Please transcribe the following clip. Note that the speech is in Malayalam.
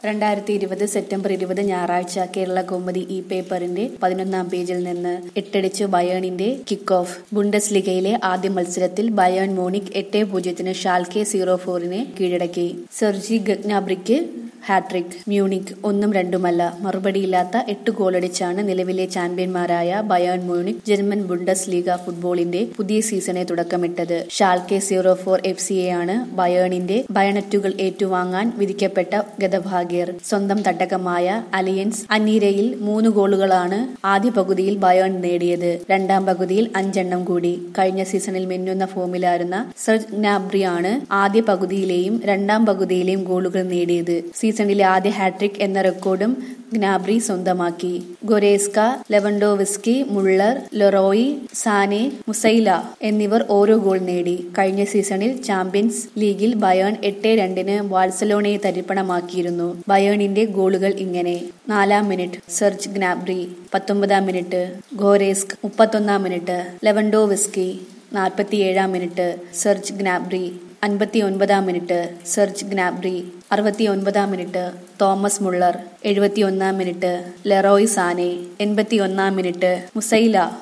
രണ്ടായിരത്തി ഇരുപത് സെപ്റ്റംബർ ഇരുപത് ഞായറാഴ്ച കേരള കൗമുദി ഈ പേപ്പറിന്റെ പതിനൊന്നാം പേജിൽ നിന്ന് എട്ടടിച്ചു ബയേണിന്റെ കിക്ക് ഓഫ് ബുണ്ടസ്ലിഗയിലെ ആദ്യ മത്സരത്തിൽ ബയേൺ മോണിക് എട്ട് പൂജ്യത്തിന് ഷാൽക്കെ സീറോ ഫോറിനെ കീഴടക്കി സെർജി ഗഗ്നാബ്രിക്ക് ഹാട്രിക് മ്യൂണിക് ഒന്നും രണ്ടുമല്ല മറുപടിയില്ലാത്ത എട്ട് ഗോളടിച്ചാണ് നിലവിലെ ചാമ്പ്യന്മാരായ Bayern Munich German Bundesliga ഫുട്ബോളിന്റെ പുതിയ സീസണെ തുടക്കമിട്ടത് ഷാൽക്കെ സീറോ ഫോർ എഫ് സിയെയാണ് ബയേണിന്റെ ബയണറ്റുകൾ ഏറ്റുവാങ്ങാൻ വിധിക്കപ്പെട്ട ഗതഭാഗ്യർ സ്വന്തം തട്ടകമായ അലിയൻസ് അന്നീരയിൽ മൂന്ന് ഗോളുകളാണ് ആദ്യ പകുതിയിൽ ബയേൺ നേടിയത് രണ്ടാം പകുതിയിൽ അഞ്ചെണ്ണം കൂടി കഴിഞ്ഞ സീസണിൽ മിന്നുന്ന ഫോമിലായിരുന്ന സെർജ് ഗ്നാബ്രിയാണ് ആദ്യ പകുതിയിലെയും രണ്ടാം പകുതിയിലെയും ഗോളുകൾ നേടിയത് സീസണിലെ ആദ്യ ഹാട്രിക് എന്ന റെക്കോർഡും ഗ്നാബ്രി സ്വന്തമാക്കി ഗൊരേസ്ക ലെവൻഡോവിസ്കി മുള്ളർ ലൊറോയി സാനെ മുസൈല എന്നിവർ ഓരോ ഗോൾ നേടി കഴിഞ്ഞ സീസണിൽ ചാമ്പ്യൻസ് ലീഗിൽ ബയേൺ എട്ട് രണ്ടിന് ബാഴ്സലോണയെ തരിപ്പണമാക്കിയിരുന്നു ബയേണിന്റെ ഗോളുകൾ ഇങ്ങനെ നാലാം മിനിറ്റ് സെർജ് ഗ്നാബ്രി പത്തൊമ്പതാം മിനിറ്റ് ഗോരേസ്ക് മുപ്പത്തൊന്നാം മിനിറ്റ് ലെവൻഡോവിസ്കി നാൽപ്പത്തിയേഴാം മിനിറ്റ് സെർജ് ഗ്നാബ്രി അൻപത്തി ഒൻപതാം മിനിറ്റ് സെർജ് ഗ്നാബ്രി അറുപത്തി ഒൻപതാം മിനിറ്റ് തോമസ് മുള്ളർ എഴുപത്തി ഒന്നാം മിനിറ്റ് ലെറോയ് സാനെ എൺപത്തി ഒന്നാം മിനിറ്റ് മുസൈല